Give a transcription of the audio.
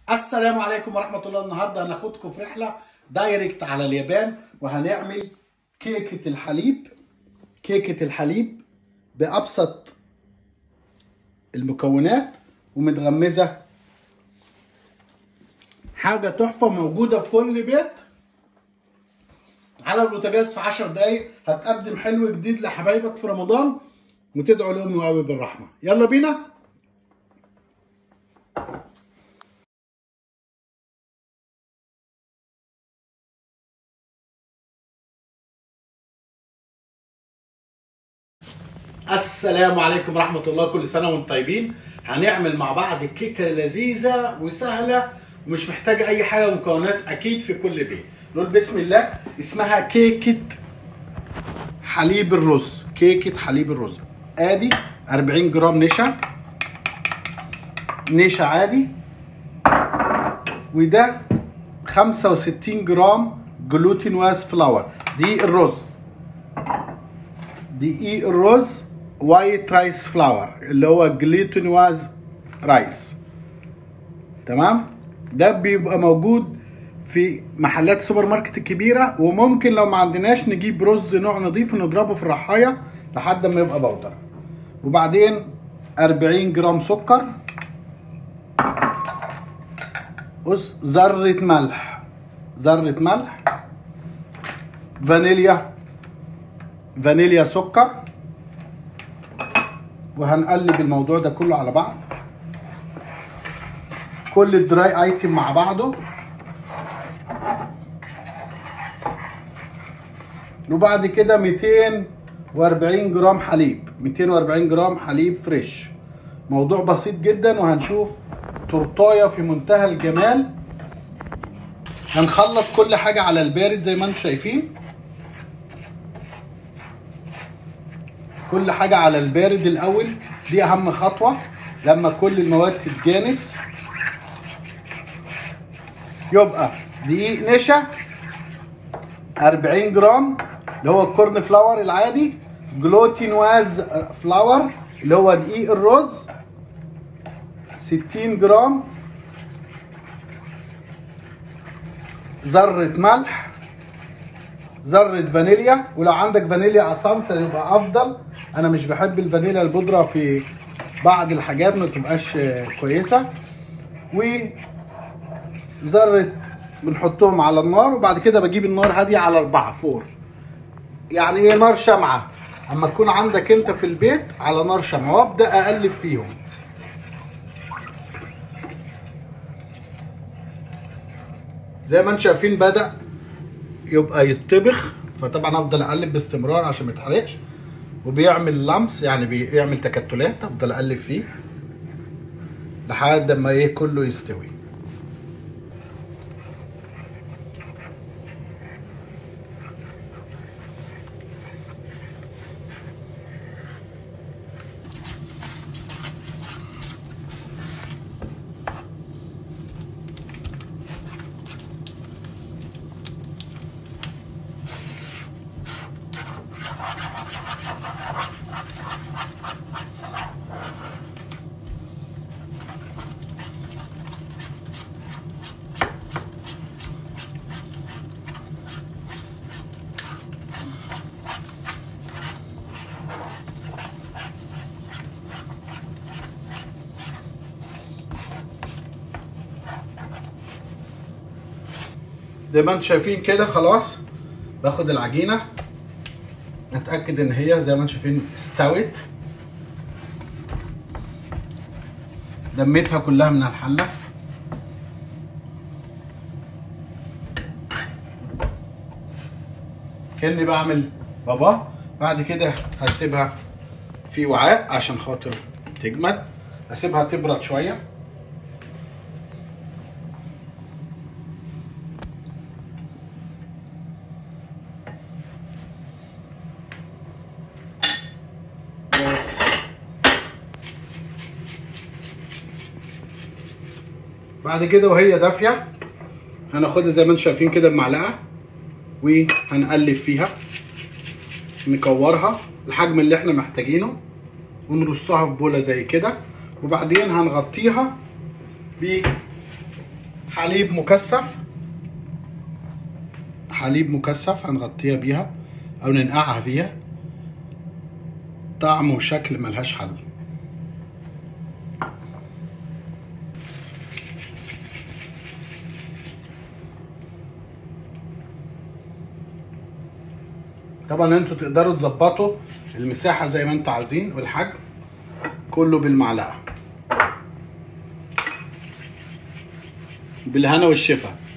السلام عليكم ورحمة الله النهاردة هناخدكم في رحلة دايركت على اليابان وهنعمل كيكة الحليب كيكة الحليب بأبسط المكونات ومتغمزة حاجة تحفة موجودة في كل بيت على البوتاجاز في 10 دقايق هتقدم حلو جديد لحبايبك في رمضان وتدعو لأمي وأبي بالرحمة يلا بينا السلام عليكم ورحمة الله كل سنة وانتم طيبين هنعمل مع بعض كيكة لذيذة وسهلة ومش محتاجة أي حاجة مكونات أكيد في كل بيت نقول بسم الله اسمها كيكة حليب الرز كيكة حليب الرز ادي 40 جرام نشا نشا عادي وده 65 جرام جلوتين واز فلاور دي الرز دقيق الرز وايت رايس فلاور اللي هو جلوتين واز رايس تمام ده بيبقى موجود في محلات السوبر ماركت الكبيرة وممكن لو ما عندناش نجيب رز نوع نضيف ونضربه في الرحاية لحد ما يبقى بودر وبعدين 40 جرام سكر أس ذرة ملح ذرة ملح فانيليا فانيليا سكر وهنقلب الموضوع ده كله على بعض كل الدراي ايتم مع بعضه وبعد كده 240 جرام حليب 240 جرام حليب فريش موضوع بسيط جدا وهنشوف تورتايه في منتهى الجمال هنخلط كل حاجه على البارد زي ما انتم شايفين كل حاجة على البارد الأول دي أهم خطوة لما كل المواد تتجانس يبقى دقيق نشا 40 جرام اللي هو الكورن فلاور العادي جلوتين واز فلاور اللي هو دقيق الرز 60 جرام ذرة ملح ذرة فانيليا ولو عندك فانيليا اسانس يبقى افضل انا مش بحب الفانيليا البودرة في بعض الحاجات ما تبقاش كويسة و ذرة بنحطهم على النار وبعد كده بجيب النار هادية على أربعة فور يعني ايه نار شمعة اما تكون عندك انت في البيت على نار شمعة وابدأ اقلب فيهم زي ما انتم شايفين بدأ يبقى يتطبخ فطبعا افضل اقلب باستمرار عشان ما يتحرقش وبيعمل لمس يعني بيعمل تكتلات افضل اقلب فيه لحد ما ايه كله يستوي زي ما انتم شايفين كده خلاص باخد العجينه اتاكد ان هي زي ما انتم شايفين استوت دميتها كلها من الحله كاني بعمل بابا بعد كده هسيبها في وعاء عشان خاطر تجمد هسيبها تبرد شويه بس بعد كده وهي دافيه هناخدها زي ما انتم شايفين كده بمعلقه وهنقلب فيها نكورها الحجم اللي احنا محتاجينه ونرصها في بوله زي كده وبعدين هنغطيها حليب مكثف حليب مكثف هنغطيها بيها او ننقعها فيها طعم وشكل ملهاش حل طبعا انتوا تقدروا تظبطوا المساحه زي ما انتوا عايزين والحجم كله بالمعلقه بالهنا والشفا